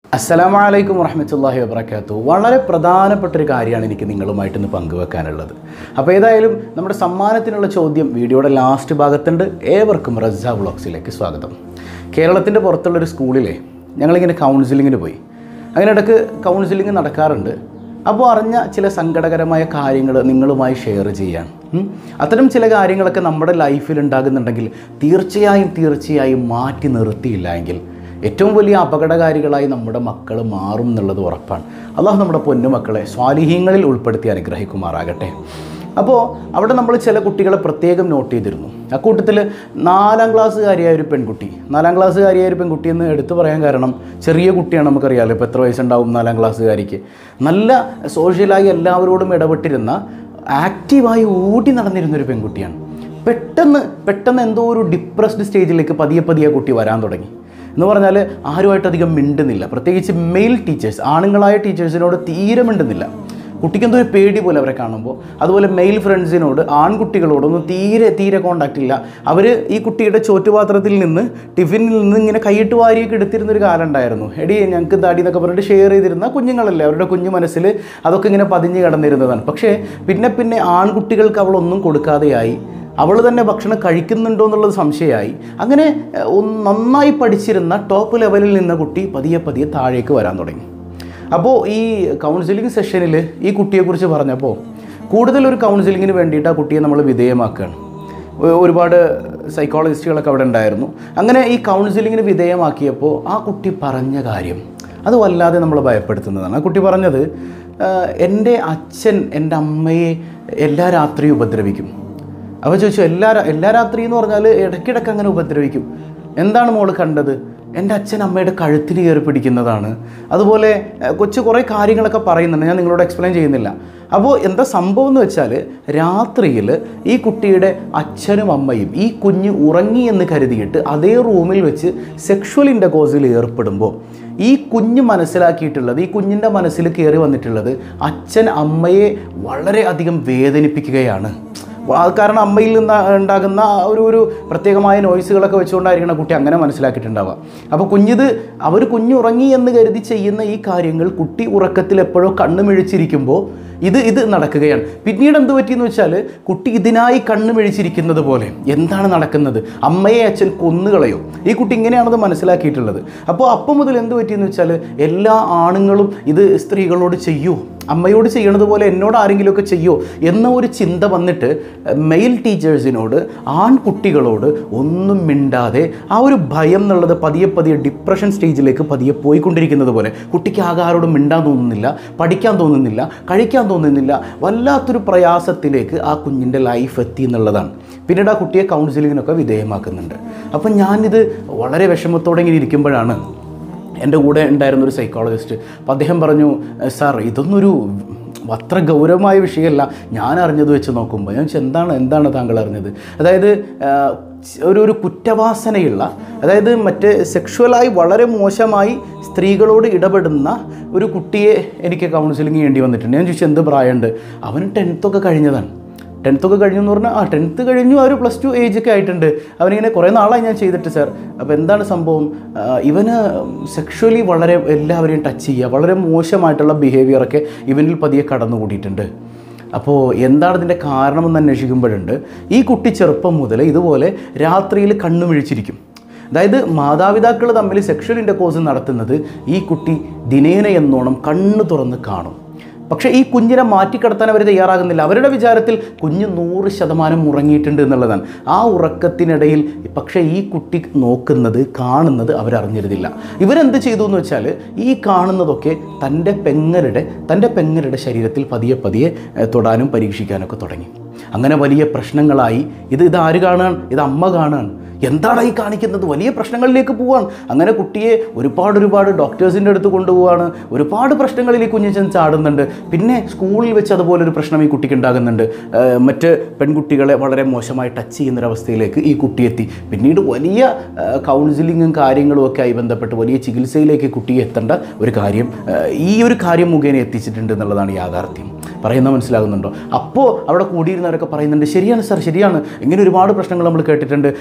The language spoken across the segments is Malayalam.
അസ്സലാമലൈക്കും വറഹമത്തല്ലാഹി വബർക്കാത്തു വളരെ പ്രധാനപ്പെട്ട ഒരു കാര്യമാണ് എനിക്ക് നിങ്ങളുമായിട്ട് ഇന്ന് പങ്കുവെക്കാനുള്ളത് അപ്പോൾ ഏതായാലും നമ്മുടെ സമ്മാനത്തിനുള്ള ചോദ്യം വീഡിയോയുടെ ലാസ്റ്റ് ഭാഗത്തുണ്ട് ഏവർക്കും റസ്സ വ്ളോഗ്സിലേക്ക് സ്വാഗതം കേരളത്തിൻ്റെ പുറത്തുള്ളൊരു സ്കൂളിലെ ഞങ്ങളിങ്ങനെ കൗൺസിലിങ്ങിന് പോയി അങ്ങനെ ഇടയ്ക്ക് കൗൺസിലിംഗ് നടക്കാറുണ്ട് അപ്പോൾ അറിഞ്ഞ ചില സങ്കടകരമായ കാര്യങ്ങൾ നിങ്ങളുമായി ഷെയർ ചെയ്യാൻ ഉം. അത്തരം ചില കാര്യങ്ങളൊക്കെ നമ്മുടെ ലൈഫിൽ ഉണ്ടാകുന്നുണ്ടെങ്കിൽ തീർച്ചയായും തീർച്ചയായും മാറ്റി നിർത്തിയില്ല എങ്കിൽ ഏറ്റവും വലിയ അപകടകാരികളായി നമ്മുടെ മക്കൾ മാറും എന്നുള്ളത് ഉറപ്പാണ് അള്ളാഹു നമ്മുടെ പൊന്നുമക്കളെ സ്വാലിഹ്യങ്ങളിൽ ഉൾപ്പെടുത്തി അനുഗ്രഹിക്കുമാറാകട്ടെ അപ്പോൾ അവിടെ നമ്മൾ ചില കുട്ടികളെ പ്രത്യേകം നോട്ട് ചെയ്തിരുന്നു ആ കൂട്ടത്തിൽ നാലാം ക്ലാസ്സുകാരിയായ ഒരു പെൺകുട്ടി നാലാം ക്ലാസ്സുകാരിയായ ഒരു പെൺകുട്ടി എന്ന് എടുത്തു പറയാൻ കാരണം ചെറിയ കുട്ടിയാണ് നമുക്കറിയാമല്ലോ ഇപ്പോൾ എത്ര വയസ്സുണ്ടാവും നാലാം ക്ലാസ്സുകാരിക്ക് നല്ല സോഷ്യലായി എല്ലാവരോടും ഇടപെട്ടിരുന്ന ആക്റ്റീവായി ഓടി നടന്നിരുന്നൊരു പെൺകുട്ടിയാണ് പെട്ടെന്ന് പെട്ടെന്ന് എന്തോ ഒരു ഡിപ്രസ്ഡ് സ്റ്റേജിലേക്ക് പതിയെ പതിയെ കുട്ടി വരാൻ തുടങ്ങി എന്ന് പറഞ്ഞാൽ ആരുമായിട്ട് അധികം മിണ്ടുന്നില്ല പ്രത്യേകിച്ച് മെയിൽ ടീച്ചേഴ്സ് ആണുങ്ങളായ ടീച്ചേഴ്സിനോട് തീരെ മിണ്ടുന്നില്ല കുട്ടിക്ക് എന്തോ ഒരു പേടി പോലെ അവരെ കാണുമ്പോൾ അതുപോലെ മെയിൽ ഫ്രണ്ട്സിനോട് ആൺകുട്ടികളോടൊന്നും തീരെ തീരെ കോണ്ടാക്റ്റ് ഇല്ല അവർ ഈ കുട്ടിയുടെ ചോറ്റുപാത്രത്തിൽ നിന്ന് ടിഫിനിൽ നിന്ന് ഇങ്ങനെ കൈയിട്ട് വാരിയൊക്കെ എടുത്തിരുന്നൊരു കാലം ഉണ്ടായിരുന്നു എടി ഞങ്ങൾക്ക് താടി എന്നൊക്കെ പറഞ്ഞിട്ട് ഷെയർ ചെയ്തിരുന്ന കുഞ്ഞുങ്ങളല്ലേ അവരുടെ കുഞ്ഞു മനസ്സിൽ അതൊക്കെ ഇങ്ങനെ പതിഞ്ഞ് കിടന്നിരുന്നതാണ് പക്ഷേ പിന്നെ പിന്നെ ആൺകുട്ടികൾക്ക് അവളൊന്നും കൊടുക്കാതെയായി അവൾ തന്നെ ഭക്ഷണം കഴിക്കുന്നുണ്ടോ എന്നുള്ളത് സംശയമായി അങ്ങനെ ഏഹ്, ഒന്ന് നന്നായി പഠിച്ചിരുന്ന ടോപ്പ് ലെവലിൽ നിന്ന കുട്ടി പതിയെ പതിയെ താഴേക്ക് വരാൻ തുടങ്ങി അപ്പോൾ ഈ കൗൺസിലിംഗ് സെഷനിൽ ഈ കുട്ടിയെക്കുറിച്ച് പറഞ്ഞപ്പോൾ കൂടുതൽ ഒരു കൗൺസിലിങ്ങിന് വേണ്ടിയിട്ട് ആ കുട്ടിയെ നമ്മൾ വിധേയമാക്കുകയാണ് ഒ- ഒരുപാട് സൈക്കോളജിസ്റ്റുകളൊക്കെ അവിടെ ഉണ്ടായിരുന്നു അങ്ങനെ ഈ കൗൺസിലിങ്ങിന് വിധേയമാക്കിയപ്പോൾ ആ കുട്ടി പറഞ്ഞ കാര്യം അത് വല്ലാതെ നമ്മൾ ഭയപ്പെടുത്തുന്നതാണ് ആ കുട്ടി പറഞ്ഞത് "ആഹ്, എൻ്റെ അച്ഛൻ എൻ്റെ അമ്മയെ എല്ലാ രാത്രിയും ഉപദ്രവിക്കും അപ്പോൾ ചോദിച്ചു എല്ലാ രാ- എല്ലാ രാത്രി എന്ന് പറഞ്ഞാൽ ഇടയ്ക്കിടയ്ക്ക് അങ്ങനെ ഉപദ്രവിക്കും എന്താണ് മോള് കണ്ടത് എൻ്റെ അച്ഛൻ അമ്മയുടെ കഴുത്തിൽ കയറി പിടിക്കുന്നതാണ് അതുപോലെ ഏഹ്, കൊച്ചു കുറേ കാര്യങ്ങളൊക്കെ പറയുന്നുണ്ട് ഞാൻ നിങ്ങളോട് എക്സ്പ്ലെയിൻ ചെയ്യുന്നില്ല അപ്പോൾ എന്താ സംഭവം എന്ന് വെച്ചാൽ രാത്രിയിൽ ഈ കുട്ടിയുടെ അച്ഛനും അമ്മയും ഈ കുഞ്ഞ് ഉറങ്ങി എന്ന് കരുതിയിട്ട് അതേ റൂമിൽ വെച്ച് സെക്ഷുവൽ ഇൻ്റർകോഴ്സിൽ ഏർപ്പെടുമ്പോൾ ഈ കുഞ്ഞ് മനസ്സിലാക്കിയിട്ടുള്ളത് ഈ കുഞ്ഞിൻ്റെ മനസ്സിൽ കയറി വന്നിട്ടുള്ളത് അച്ഛൻ അമ്മയെ വളരെയധികം വേദനിപ്പിക്കുകയാണ് അത് കാരണം അമ്മയിൽ നിന്ന് ഉണ്ടാകുന്ന ആ ഒരു ഒരു പ്രത്യേകമായ നോയ്സുകളൊക്കെ വെച്ചുകൊണ്ടായിരിക്കണം കുട്ടി അങ്ങനെ മനസ്സിലാക്കിയിട്ടുണ്ടാവുക അപ്പോൾ കുഞ്ഞിത് അവർ കുഞ്ഞുറങ്ങി എന്ന് കരുതി ചെയ്യുന്ന ഈ കാര്യങ്ങൾ കുട്ടി ഉറക്കത്തിൽ എപ്പോഴോ കണ്ണു മിഴിച്ചിരിക്കുമ്പോൾ ഇത് ഇത് നടക്കുകയാണ് പിന്നീട് എന്ത് പറ്റിയെന്ന് വെച്ചാൽ കുട്ടി ഇതിനായി കണ്ണു മിഴിച്ചിരിക്കുന്നത് പോലെ എന്താണ് നടക്കുന്നത് അമ്മയെ അച്ഛൻ കൊന്നുകളയോ ഈ കുട്ടി ഇങ്ങനെയാണത് മനസ്സിലാക്കിയിട്ടുള്ളത് അപ്പോൾ അപ്പം മുതൽ എന്ത് പറ്റിയെന്ന് വെച്ചാൽ എല്ലാ ആണുങ്ങളും ഇത് സ്ത്രീകളോട് ചെയ്യൂ അമ്മയോട് ചെയ്യണത് പോലെ എന്നോട് ആരെങ്കിലുമൊക്കെ ചെയ്യോ എന്ന ഒരു ചിന്ത വന്നിട്ട് മെയിൽ ടീച്ചേഴ്സിനോട് ആൺകുട്ടികളോട് ഒന്നും മിണ്ടാതെ ആ ഒരു ഭയം എന്നുള്ളത് പതിയെ പതിയെ ഡിപ്രഷൻ സ്റ്റേജിലേക്ക് പതിയെ പോയിക്കൊണ്ടിരിക്കുന്നത് പോലെ കുട്ടിക്ക് ആകെ ആരോടും മിണ്ടാൻ തോന്നുന്നില്ല പഠിക്കാൻ തോന്നുന്നില്ല കഴിക്കാൻ തോന്നുന്നില്ല വല്ലാത്തൊരു പ്രയാസത്തിലേക്ക് ആ കുഞ്ഞിൻ്റെ ലൈഫ് എത്തി എന്നുള്ളതാണ് പിന്നീട് ആ കുട്ടിയെ കൗൺസിലിങ്ങിനൊക്കെ വിധേയമാക്കുന്നുണ്ട് അപ്പം ഞാനിത് വളരെ വിഷമത്തോടെ ഇങ്ങനെ ഇരിക്കുമ്പോഴാണ് എൻ്റെ കൂടെ ഉണ്ടായിരുന്ന ഒരു സൈക്കോളജിസ്റ്റ് അപ്പോൾ അദ്ദേഹം പറഞ്ഞു സാർ ഇതൊന്നൊരു അത്ര ഗൗരവമായ വിഷയമല്ല ഞാൻ അറിഞ്ഞത് വെച്ച് നോക്കുമ്പോൾ ഞാൻ ചോദിച്ചു, എന്താണ് എന്താണ് താങ്കൾ അറിഞ്ഞത് അതായത് ആ, ഒരു ഒരു കുറ്റവാസനയുള്ള അതായത് മറ്റ് സെക്ഷുവലായി വളരെ മോശമായി സ്ത്രീകളോട് ഇടപെടുന്ന ഒരു കുട്ടിയെ എനിക്ക് കൗൺസിലിംഗ് ചെയ്യേണ്ടി വന്നിട്ടുണ്ട് ഞാൻ ചോദിച്ചു എന്ത് പ്രായമുണ്ട് അവന് ടെൻത്തൊക്കെ കഴിഞ്ഞതാണ് ടെൻത്തൊക്കെ കഴിഞ്ഞു എന്ന് പറഞ്ഞാൽ ആ ടെൻത്ത് കഴിഞ്ഞു ആ ഒരു പ്ലസ് ടു ഏജ് ഒക്കെ ആയിട്ടുണ്ട് അവനിങ്ങനെ കുറേ നാളായി ഞാൻ ചെയ്തിട്ട് സാർ അപ്പോൾ എന്താണ് സംഭവം ആ, ഇവന് സെക്ഷുവലി വളരെ എല്ലാവരെയും ടച്ച് ചെയ്യുക വളരെ മോശമായിട്ടുള്ള ബിഹേവിയറൊക്കെ ഇവനിൽ പതിയെ കടന്നുകൂടിയിട്ടുണ്ട് അപ്പോൾ എന്താണ് ഇതിൻ്റെ കാരണമെന്ന് അന്വേഷിക്കുമ്പോഴുണ്ട് ഈ കുട്ടി ചെറുപ്പം മുതൽ ഇതുപോലെ രാത്രിയിൽ കണ്ണു മിഴിച്ചിരിക്കും അതായത് മാതാപിതാക്കൾ തമ്മിൽ സെക്ഷൽ ഇൻ്റർകോഴ്സ് നടത്തുന്നത് ഈ കുട്ടി ദിനേന എന്നോണം കണ്ണു തുറന്ന് കാണും പക്ഷേ ഈ കുഞ്ഞിനെ മാറ്റിക്കടത്താൻ അവർ തയ്യാറാകുന്നില്ല അവരുടെ വിചാരത്തിൽ കുഞ്ഞ് നൂറ് ശതമാനം ഉറങ്ങിയിട്ടുണ്ട് എന്നുള്ളതാണ് ആ ഉറക്കത്തിനിടയിൽ പക്ഷേ ഈ കുട്ടി നോക്കുന്നത് കാണുന്നത് അവരറിഞ്ഞിരുന്നില്ല ഇവരെന്ത് ചെയ്തു എന്ന് വെച്ചാൽ ഈ കാണുന്നതൊക്കെ തൻ്റെ പെങ്ങരുടെ തൻ്റെ പെങ്ങരുടെ ശരീരത്തിൽ പതിയെ പതിയെ ഏഹ്, തൊടാനും പരീക്ഷിക്കാനൊക്കെ തുടങ്ങി അങ്ങനെ വലിയ പ്രശ്നങ്ങളായി ഇത് ഇത് ആര് കാണാൻ ഇത് അമ്മ കാണാൻ എന്താണ് ഈ കാണിക്കുന്നത് വലിയ പ്രശ്നങ്ങളിലേക്ക് പോവാണ് അങ്ങനെ കുട്ടിയെ ഒരുപാട് ഒരുപാട് ഡോക്ടേഴ്സിൻ്റെ അടുത്ത് കൊണ്ടുപോവാണ് ഒരുപാട് പ്രശ്നങ്ങളിൽ ഈ കുഞ്ഞ് ചെന്ന് ചാടുന്നുണ്ട് പിന്നെ സ്കൂളിൽ വെച്ച് അതുപോലെ ഒരു പ്രശ്നം ഈ കുട്ടിക്ക് ഉണ്ടാകുന്നുണ്ട് ഏഹ് മറ്റ് പെൺകുട്ടികളെ വളരെ മോശമായി ടച്ച് ചെയ്യുന്നൊരവസ്ഥയിലേക്ക് ഈ കുട്ടി എത്തി പിന്നീട് വലിയ ഏഹ് കൗൺസിലിങ്ങും കാര്യങ്ങളും ഒക്കെ ആയി ബന്ധപ്പെട്ട് വലിയ ചികിത്സയിലേക്ക് കുട്ടിയെ എത്തേണ്ട ഒരു കാര്യം ഏഹ് ഈ ഒരു കാര്യം മുഖേന എത്തിച്ചിട്ടുണ്ട് എന്നുള്ളതാണ് യാഥാർത്ഥ്യം പറയുന്നത് മനസ്സിലാകുന്നുണ്ടോ അപ്പോൾ അവിടെ കൂടിയിരുന്നവരൊക്കെ പറയുന്നുണ്ട് ശരിയാണ് സാർ ശരിയാണ് ഇങ്ങനെ ഒരുപാട് പ്രശ്നങ്ങൾ നമ്മൾ കേട്ടിട്ടുണ്ട് ഈ വലിയ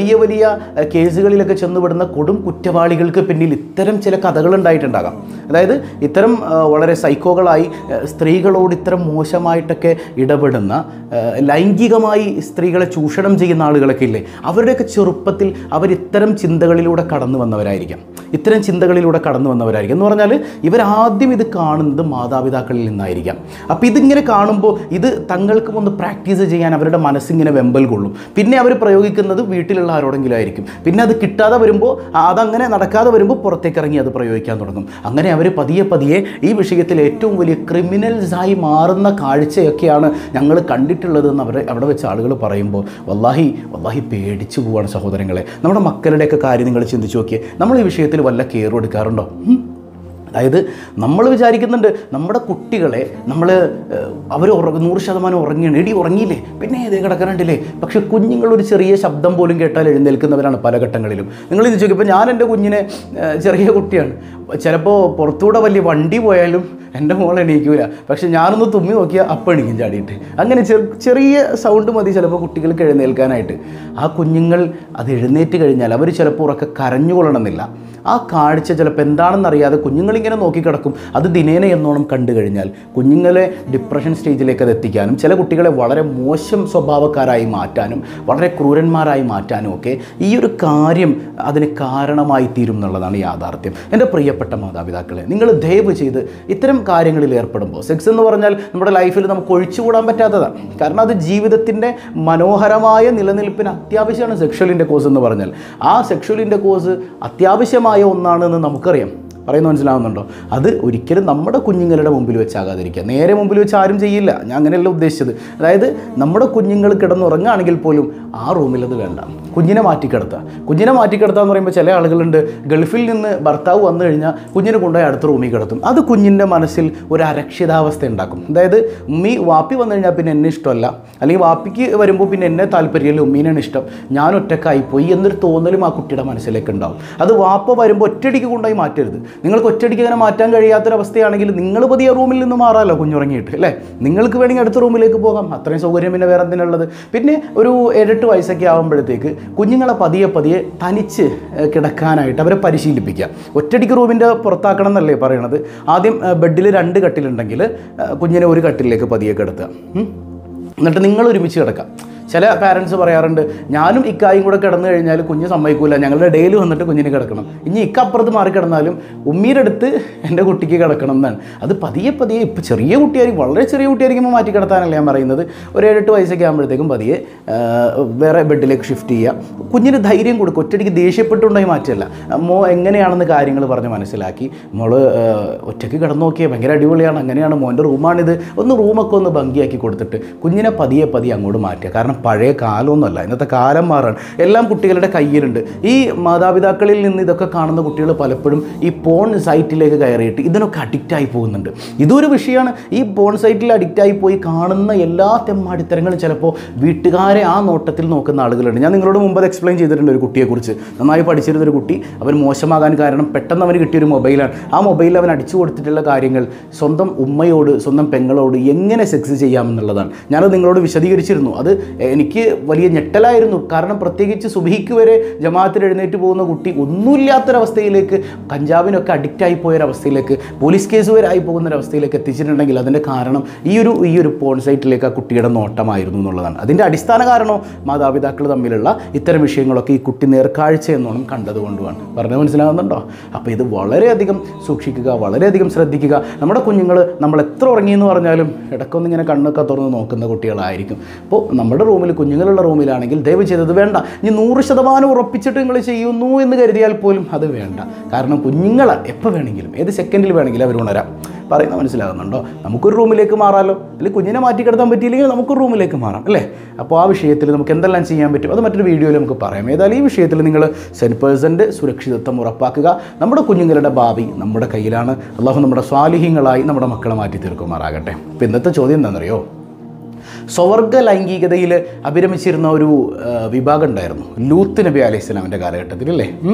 വലിയ വലിയ ഏഹ്, കേസുകളിലൊക്കെ ചെന്നുപെടുന്ന കൊടും കുറ്റവാളികൾക്ക് പിന്നിൽ ഇത്തരം ചില കഥകൾ ഉണ്ടായിട്ടുണ്ടാകാം അതായത് ഇത്തരം ഏഹ്, വളരെ സൈക്കോകളായി ഏഹ്, സ്ത്രീകളോട് ഇത്തരം മോശമായിട്ടൊക്കെ ഇടപെടുന്ന ഏഹ്, ലൈംഗികമായി സ്ത്രീകളെ ചൂഷണം ചെയ്യുന്ന ആളുകളൊക്കെ ഇല്ലേ അവരുടെയൊക്കെ ചെറുപ്പത്തിൽ അവർ ഇത്തരം ചിന്തകളിലൂടെ കടന്നു വന്നവരായിരിക്കാം ഇത്തരം ചിന്തകളിലൂടെ കടന്നു വന്നവരായിരിക്കും എന്ന് പറഞ്ഞാൽ ഇവരാദ്യം ഇത് കാണുന്നത് മാതാപിതാക്കളിൽ നിന്നായിരിക്കാം അപ്പോൾ ഇതിങ്ങനെ കാണുമ്പോൾ ഇത് തങ്ങൾക്കും ഒന്ന് പ്രാക്ടീസ് ചെയ്യാൻ അവരുടെ മനസ്സിങ്ങനെ വെമ്പൽ കൊള്ളും പിന്നെ അവർ പ്രയോഗിക്കുന്നത് വീട്ടിലുള്ള ആരോടെങ്കിലും ആയിരിക്കും പിന്നെ അത് കിട്ടാതെ വരുമ്പോൾ അതങ്ങനെ നടക്കാതെ വരുമ്പോൾ പുറത്തേക്ക് ഇറങ്ങി അത് പ്രയോഗിക്കാൻ തുടങ്ങും അങ്ങനെ അവർ പതിയെ പതിയെ ഈ വിഷയത്തിൽ ഏറ്റവും വലിയ ക്രിമിനൽസായി മാറുന്ന കാഴ്ചയൊക്കെയാണ് ഞങ്ങൾ കണ്ടിട്ടുള്ളതെന്ന് അവർ അവിടെ വെച്ച് ആളുകൾ പറയുമ്പോൾ വല്ലാഹി വല്ലാഹി പേടിച്ചു പോവാണ് സഹോദരങ്ങളെ നമ്മുടെ മക്കളുടെയൊക്കെ കാര്യം നിങ്ങൾ ചിന്തിച്ച് നോക്കിയേ നമ്മൾ ഈ വിഷയത്തിൽ വല്ല കെയർ എടുക്കാറുണ്ടോ ഉം? അതായത് നമ്മൾ വിചാരിക്കുന്നുണ്ട് നമ്മുടെ കുട്ടികളെ നമ്മൾ അവർ ഉറ നൂറ് ശതമാനം ഉറങ്ങിയാണ് എടി ഉറങ്ങിയില്ലേ പിന്നെ ഏതേ കിടക്കാനുണ്ടല്ലേ പക്ഷെ കുഞ്ഞുങ്ങൾ ഒരു ചെറിയ ശബ്ദം പോലും കേട്ടാൽ എഴുന്നേൽക്കുന്നവരാണ് പല ഘട്ടങ്ങളിലും നിങ്ങൾ ഇത് ചോദിക്കും ഇപ്പോൾ ഞാൻ എൻ്റെ കുഞ്ഞിനെ ഏഹ്, ചെറിയ കുട്ടിയാണ് ചിലപ്പോൾ പുറത്തൂടെ വലിയ വണ്ടി പോയാലും എൻ്റെ മോൾ എണീക്കൂല പക്ഷെ ഞാനൊന്ന് തുമ്മി നോക്കിയാൽ അപ്പം എണീക്കും ചാടിയിട്ട് അങ്ങനെ ചെറു ചെറിയ സൗണ്ട് മതി ചിലപ്പോൾ കുട്ടികൾക്ക് എഴുന്നേൽക്കാനായിട്ട് ആ കുഞ്ഞുങ്ങൾ അത് എഴുന്നേറ്റ് കഴിഞ്ഞാൽ അവർ ചിലപ്പോൾ ഉറക്കെ കരഞ്ഞുകൊള്ളണമെന്നില്ല ആ കാഴ്ച ചിലപ്പോൾ എന്താണെന്നറിയാതെ കുഞ്ഞുങ്ങളിങ്ങനെ നോക്കിക്കിടക്കും അത് ദിനേന എന്നോണം കണ്ടു കഴിഞ്ഞാൽ കുഞ്ഞുങ്ങളെ ഡിപ്രഷൻ സ്റ്റേജിലേക്ക് അത് എത്തിക്കാനും ചില കുട്ടികളെ വളരെ മോശം സ്വഭാവക്കാരായി മാറ്റാനും വളരെ ക്രൂരന്മാരായി മാറ്റാനും ഒക്കെ ഈ ഒരു കാര്യം അതിന് കാരണമായി തീരും എന്നുള്ളതാണ് യാഥാർത്ഥ്യം എൻ്റെ പ്രിയപ്പെട്ട മാതാപിതാക്കളെ നിങ്ങൾ ദയവ് ചെയ്ത് ഇത്തരം കാര്യങ്ങളിൽ ഏർപ്പെടുമ്പോൾ സെക്സ് എന്ന് പറഞ്ഞാൽ നമ്മുടെ ലൈഫിൽ നമുക്ക് ഒഴിച്ചുകൂടാൻ പറ്റാത്തതാണ് കാരണം അത് ജീവിതത്തിൻ്റെ മനോഹരമായ നിലനിൽപ്പിന് അത്യാവശ്യമാണ് സെക്ഷൽ കോഴ്സ് എന്ന് പറഞ്ഞാൽ ആ സെക്ഷൽ കോഴ്സ് അത്യാവശ്യമായ ഒന്നാണെന്ന് നമുക്കറിയാം പറയുന്നത് മനസ്സിലാവുന്നുണ്ടോ അത് ഒരിക്കലും നമ്മുടെ കുഞ്ഞുങ്ങളുടെ മുമ്പിൽ വെച്ചാകാതിരിക്കുക നേരെ മുമ്പിൽ വെച്ച് ആരും ചെയ്യില്ല ഞാൻ അങ്ങനെയല്ല ഉദ്ദേശിച്ചത് അതായത് നമ്മുടെ കുഞ്ഞുങ്ങൾ കിടന്നുറങ്ങുകയാണെങ്കിൽ പോലും ആ റൂമിൽ അത് വേണ്ട കുഞ്ഞിനെ മാറ്റിക്കിടത്തുക കുഞ്ഞിനെ മാറ്റിക്കിടത്തുക എന്ന് പറയുമ്പോൾ ചില ആളുകളുണ്ട് ഗൾഫിൽ നിന്ന് ഭർത്താവ് വന്നു കഴിഞ്ഞാൽ കുഞ്ഞിനെ കൊണ്ടുപോയി അടുത്ത റൂമിൽ കിടത്തും അത് കുഞ്ഞിൻ്റെ മനസ്സിൽ ഒരു അരക്ഷിതാവസ്ഥ ഉണ്ടാക്കും അതായത് ഉമ്മി വാപ്പി വന്നു കഴിഞ്ഞാൽ പിന്നെ എന്നെ ഇഷ്ടമല്ല അല്ലെങ്കിൽ വാപ്പിക്ക് വരുമ്പോൾ പിന്നെ എന്നെ താല്പര്യമില്ല ഉമ്മീനാണ് ഇഷ്ടം ഞാൻ ഒറ്റക്കായി പോയി എന്നൊരു തോന്നലും ആ കുട്ടിയുടെ മനസ്സിലേക്ക് ഉണ്ടാവും അത് വാപ്പ വരുമ്പോൾ ഒറ്റയടിക്ക് കൊണ്ടുപോയി മാറ്റരുത് നിങ്ങൾക്ക് ഒറ്റയടിക്ക് അങ്ങനെ മാറ്റാൻ കഴിയാത്തൊരവസ്ഥയാണെങ്കിൽ നിങ്ങൾ പുതിയ റൂമിൽ നിന്ന് മാറാമല്ലോ കുഞ്ഞുറങ്ങിയിട്ട് അല്ലേ നിങ്ങൾക്ക് വേണമെങ്കിൽ അടുത്ത റൂമിലേക്ക് പോകാം അത്രയും സൗകര്യം പിന്നെ വേറെ എന്തിനുള്ളത് പിന്നെ ഒരു ഏഴെട്ട് വയസ്സൊക്കെ ആകുമ്പോഴത്തേക്ക് കുഞ്ഞുങ്ങളെ പതിയെ പതിയെ തനിച്ച് ഏഹ്, കിടക്കാനായിട്ട് അവരെ പരിശീലിപ്പിക്കുക ഒറ്റയടിക്ക് റൂമിൻ്റെ പുറത്താക്കണം എന്നല്ലേ പറയണത് ആദ്യം ബെഡിൽ രണ്ട് കട്ടിലുണ്ടെങ്കിൽ ഏഹ്, കുഞ്ഞിനെ ഒരു കട്ടിലേക്ക് പതിയെ കിടത്തുക ഉം. എന്നിട്ട് നിങ്ങൾ ഒരുമിച്ച് കിടക്കാം ചില പാരൻസ് പറയാറുണ്ട് ഞാനും ഇക്കായും കൂടെ കിടന്നു കഴിഞ്ഞാൽ കുഞ്ഞ് സമ്മതിക്കൂല ഞങ്ങളുടെ ഡെയിലി വന്നിട്ട് കുഞ്ഞിന് കിടക്കണം ഇനി ഇക്ക അപ്പുറത്ത് മാറി കിടന്നാലും ഉമ്മീൻ്റെ അടുത്ത് എൻ്റെ കുട്ടിക്ക് കിടക്കണം എന്നാണ് അത് പതിയെ പതിയെ ഇപ്പോൾ ചെറിയ കുട്ടിയായിരിക്കും വളരെ ചെറിയ കുട്ടിയായിരിക്കുമ്പോൾ മാറ്റി കിടത്താനല്ല ഞാൻ പറയുന്നത് ഒരു ഏഴെട്ട് വയസ്സൊക്കെ ആകുമ്പോഴത്തേക്കും പതിയെ ആ, വേറെ ബെഡിലേക്ക് ഷിഫ്റ്റ് ചെയ്യുക കുഞ്ഞിന് ധൈര്യം കൊടുക്കും ഒറ്റയ്ക്ക് ദേഷ്യപ്പെട്ടുണ്ടായി മാറ്റല്ല മോ എങ്ങനെയാണെന്ന് കാര്യങ്ങൾ പറഞ്ഞ് മനസ്സിലാക്കി മോള് ആ, ഒറ്റയ്ക്ക് കിടന്നു നോക്കിയേ ഭയങ്കര അടിപൊളിയാണ് അങ്ങനെയാണ് മോൻ്റെ റൂമാണിത് ഒന്ന് റൂമൊക്കെ ഒന്ന് ഭംഗിയാക്കി കൊടുത്തിട്ട് കുഞ്ഞിനെ പതിയെ പതിയെ അങ്ങോട്ട് മാറ്റുക കാരണം പഴയ കാലമൊന്നുമല്ല ഇന്നത്തെ കാലം മാറാണ് എല്ലാം കുട്ടികളുടെ കയ്യിലുണ്ട് ഈ മാതാപിതാക്കളിൽ നിന്ന് ഇതൊക്കെ കാണുന്ന കുട്ടികൾ പലപ്പോഴും ഈ പോൺ സൈറ്റിലേക്ക് കയറിയിട്ട് ഇതിനൊക്കെ അഡിക്റ്റായി പോകുന്നുണ്ട് ഇതൊരു വിഷയമാണ് ഈ പോൺ സൈറ്റിൽ അഡിക്റ്റായി പോയി കാണുന്ന എല്ലാ തെമ്മാടിത്തരങ്ങളും ചിലപ്പോൾ വീട്ടുകാരെ ആ നോട്ടത്തിൽ നോക്കുന്ന ആളുകളുണ്ട് ഞാൻ നിങ്ങളോട് മുമ്പ് അത് എക്സ്പ്ലെയിൻ ചെയ്തിട്ടുണ്ട് ഒരു കുട്ടിയെക്കുറിച്ച് നന്നായി പഠിച്ചിരുന്ന ഒരു കുട്ടി അവൻ മോശമാകാൻ കാരണം പെട്ടെന്ന് അവന് കിട്ടിയൊരു മൊബൈലാണ് ആ മൊബൈലിൽ അവൻ അടിച്ചു കൊടുത്തിട്ടുള്ള കാര്യങ്ങൾ സ്വന്തം ഉമ്മയോട് സ്വന്തം പെങ്ങളോട് എങ്ങനെ സെക്സ് ചെയ്യാമെന്നുള്ളതാണ് ഞാനത് നിങ്ങളോട് വിശദീകരിച്ചിരുന്നു അത് എനിക്ക് വലിയ ഞെട്ടലായിരുന്നു കാരണം പ്രത്യേകിച്ച് സുബഹിക്ക് വരെ ജമാഅത്തിൽ എഴുന്നേറ്റ് പോകുന്ന കുട്ടി ഒന്നുമില്ലാത്തൊരവസ്ഥയിലേക്ക് കഞ്ചാവിനൊക്കെ അഡിക്റ്റായി പോയൊരവസ്ഥയിലേക്ക് പോലീസ് കേസ് വരെ ആയി പോകുന്നൊരവസ്ഥയിലേക്ക് എത്തിച്ചിട്ടുണ്ടെങ്കിൽ അതിൻ്റെ കാരണം ഈ ഒരു ഈ ഒരു പോൺ സൈറ്റിലേക്ക് ആ കുട്ടിയുടെ നോട്ടമായിരുന്നു എന്നുള്ളതാണ് അതിൻ്റെ അടിസ്ഥാന കാരണവും മാതാപിതാക്കൾ തമ്മിലുള്ള ഇത്തരം വിഷയങ്ങളൊക്കെ ഈ കുട്ടി നേർക്കാഴ്ച എന്നോണം കണ്ടതുകൊണ്ടുമാണ് പറഞ്ഞത് മനസ്സിലാകുന്നുണ്ടോ അപ്പോൾ ഇത് വളരെയധികം സൂക്ഷിക്കുക വളരെയധികം ശ്രദ്ധിക്കുക നമ്മുടെ കുഞ്ഞുങ്ങൾ നമ്മൾ എത്ര ഉറങ്ങിയെന്ന് പറഞ്ഞാലും ഇടയ്ക്കൊന്നിങ്ങനെ കണ്ണൊക്കെ തുറന്ന് നോക്കുന്ന കുട്ടികളായിരിക്കും അപ്പോൾ നമ്മുടെ റൂമിൽ കുഞ്ഞുങ്ങളുള്ള റൂമിലാണെങ്കിൽ ദയവ് ചെയ്തത് വേണ്ട ഇനി നൂറ് ശതമാനം ഉറപ്പിച്ചിട്ട് നിങ്ങൾ ചെയ്യുന്നു എന്ന് കരുതിയാൽ പോലും അത് വേണ്ട കാരണം കുഞ്ഞുങ്ങൾ എപ്പോൾ വേണമെങ്കിലും ഏത് സെക്കൻഡിൽ വേണമെങ്കിലും അവർ ഉണരാം പറയുന്നത് മനസ്സിലാകുന്നുണ്ടോ നമുക്കൊരു റൂമിലേക്ക് മാറാമല്ലോ അല്ലെങ്കിൽ കുഞ്ഞിനെ മാറ്റി കിടത്താൻ പറ്റിയില്ലെങ്കിൽ നമുക്കൊരു റൂമിലേക്ക് മാറാം അല്ലേ അപ്പോൾ ആ വിഷയത്തിൽ നമുക്ക് എന്തെല്ലാം ചെയ്യാൻ പറ്റും അത് മറ്റൊരു വീഡിയോയിൽ നമുക്ക് പറയാം ഏതായാലും ഈ വിഷയത്തിൽ നിങ്ങൾ സെൻ പേഴ്സൻ്റ് സുരക്ഷിതത്വം ഉറപ്പാക്കുക നമ്മുടെ കുഞ്ഞുങ്ങളുടെ ഭാവി നമ്മുടെ കയ്യിലാണ് അള്ളാഹു നമ്മുടെ സ്വാലിഹ്യങ്ങളായി നമ്മുടെ മക്കളെ മാറ്റി തീർക്കുമാറാകട്ടെ അപ്പോൾ ഇന്നത്തെ ചോദ്യം എന്താണെന്നറിയോ സ്വവർഗ ലൈംഗികതയിൽ അഭിരമിച്ചിരുന്ന ഒരു ആ, വിഭാഗം ഉണ്ടായിരുന്നു ലൂത്ത് നബി അലൈഹി സ്വലാമിൻ്റെ കാലഘട്ടത്തിൽ അല്ലേ ഉം?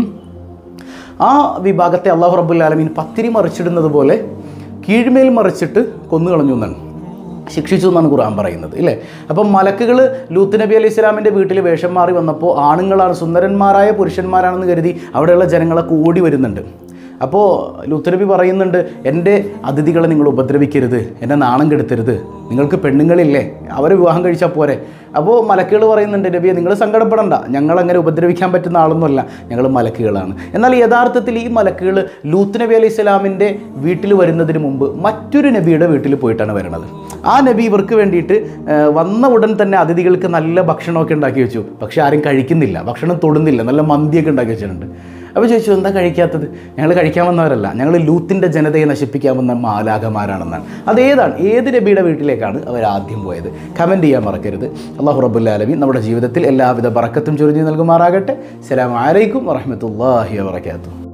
ആ വിഭാഗത്തെ അള്ളാഹു റബ്ബുൽ ആലമീൻ പത്തിരി മറിച്ചിടുന്നത് പോലെ കീഴ്മേൽ മറിച്ചിട്ട് കൊന്നു കളഞ്ഞു എന്നാണ് ശിക്ഷിച്ചു എന്നാണ് ഖുർആൻ പറയുന്നത് ഇല്ലേ അപ്പം മലക്കുകൾ ലൂത്ത് നബി അലൈഹി സ്വലാമിൻ്റെ വീട്ടിൽ വേഷം മാറി വന്നപ്പോൾ ആണുങ്ങളാണ് സുന്ദരന്മാരായ പുരുഷന്മാരാണെന്ന് കരുതി അവിടെയുള്ള ജനങ്ങളൊക്കെ ഓടി വരുന്നുണ്ട് അപ്പോൾ ലൂത്ത് നബി പറയുന്നുണ്ട് എൻ്റെ അതിഥികളെ നിങ്ങൾ ഉപദ്രവിക്കരുത് എന്നെ നാണം കെടുത്തരുത് നിങ്ങൾക്ക് പെണ്ണുങ്ങളില്ലേ അവരെ വിവാഹം കഴിച്ചാൽ പോരെ അപ്പോൾ മലക്കുകൾ പറയുന്നുണ്ട് നബിയെ നിങ്ങൾ സങ്കടപ്പെടണ്ട ഞങ്ങളങ്ങനെ ഉപദ്രവിക്കാൻ പറ്റുന്ന ആളൊന്നുമല്ല ഞങ്ങൾ മലക്കുകളാണ് എന്നാൽ യഥാർത്ഥത്തിൽ ഈ മലക്കുകൾ ലൂത്ത് നബി അലൈഹി സ്വലാമിൻ്റെ വീട്ടിൽ വരുന്നതിന് മുമ്പ് മറ്റൊരു നബിയുടെ വീട്ടിൽ പോയിട്ടാണ് വരുന്നത് ആ നബി ഇവർക്ക് വേണ്ടിയിട്ട് ആ, വന്ന ഉടൻ തന്നെ അതിഥികൾക്ക് നല്ല ഭക്ഷണമൊക്കെ ഉണ്ടാക്കി വെച്ചു പക്ഷെ ആരും കഴിക്കുന്നില്ല ഭക്ഷണം തൊടുന്നില്ല നല്ല മന്തിയൊക്കെ ഉണ്ടാക്കി വെച്ചിട്ടുണ്ട് അപ്പോൾ ചോദിച്ചു എന്താ കഴിക്കാത്തത് ഞങ്ങൾ കഴിക്കാൻ വന്നവരല്ല ഞങ്ങൾ ലൂത്തിൻ്റെ ജനതയെ നശിപ്പിക്കാൻ വന്ന മാലാകമാരാണെന്നാണ് അതേതാണ് ഏത് നബിയുടെ വീട്ടിലേക്കാണ് അവർ ആദ്യം പോയത് കമൻറ്റ് ചെയ്യാൻ മറക്കരുത് അള്ളാഹു റബുല്ലാലമി നമ്മുടെ ജീവിതത്തിൽ എല്ലാവിധ ബറക്കത്തും ചൊരിഞ്ഞു നൽകുമാറാകട്ടെ സലാം അലൈക്കും വറഹമത്തല്ലാഹി വാബർക്കാത്തു